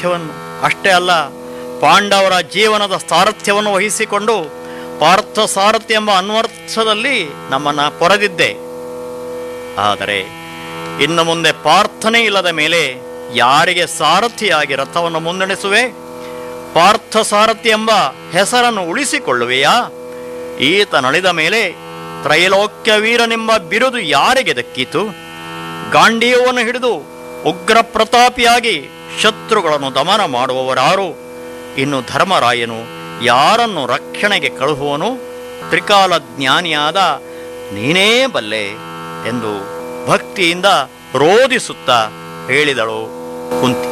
ಸಾರಥ್ಯವನ್ನು ಅಷ್ಟೇ ಅಲ್ಲ ಪಾಂಡವರ ಜೀವನದ ಸಾರಥ್ಯವನ್ನು ವಹಿಸಿಕೊಂಡು ಪಾರ್ಥ ಸಾರಥ್ಯ ಎಂಬ ಅನ್ವರ್ಥದಲ್ಲಿ ನಮ್ಮನ್ನು ಪೊರೆದಿದ್ದೆ ಆದರೆ ಇನ್ನು ಮುಂದೆ ಪ್ರಾರ್ಥನೆ ಇಲ್ಲದ ಮೇಲೆ ಯಾರಿಗೆ ಸಾರಥಿಯಾಗಿ ರಥವನ್ನು ಮುನ್ನಡೆಸುವೆ ಪಾರ್ಥ ಸಾರಥಿ ಎಂಬ ಹೆಸರನ್ನು ಉಳಿಸಿಕೊಳ್ಳುವೆಯಾ ಈತ ನಳಿದ ಮೇಲೆ ತ್ರೈಲೋಕ್ಯ ವೀರನೆಂಬ ಬಿರುದು ಯಾರಿಗೆ ದಕ್ಕಿತು ಗಾಂಡೀವವನ್ನು ಹಿಡಿದು ಉಗ್ರ ಪ್ರತಾಪಿಯಾಗಿ ಶತ್ರುಗಳನ್ನು ದಮನ ಮಾಡುವವರಾರು ಇನ್ನು ಧರ್ಮರಾಯನು ಯಾರನ್ನು ರಕ್ಷಣೆಗೆ ಕಳುಹುವನು ತ್ರಿಕಾಲ ಜ್ಞಾನಿಯಾದ ನೀನೇ ಬಲ್ಲೆ ಎಂದು ಭಕ್ತಿಯಿಂದ ರೋಧಿಸುತ್ತಾ ಹೇಳಿದಳು ಕುಂತಿ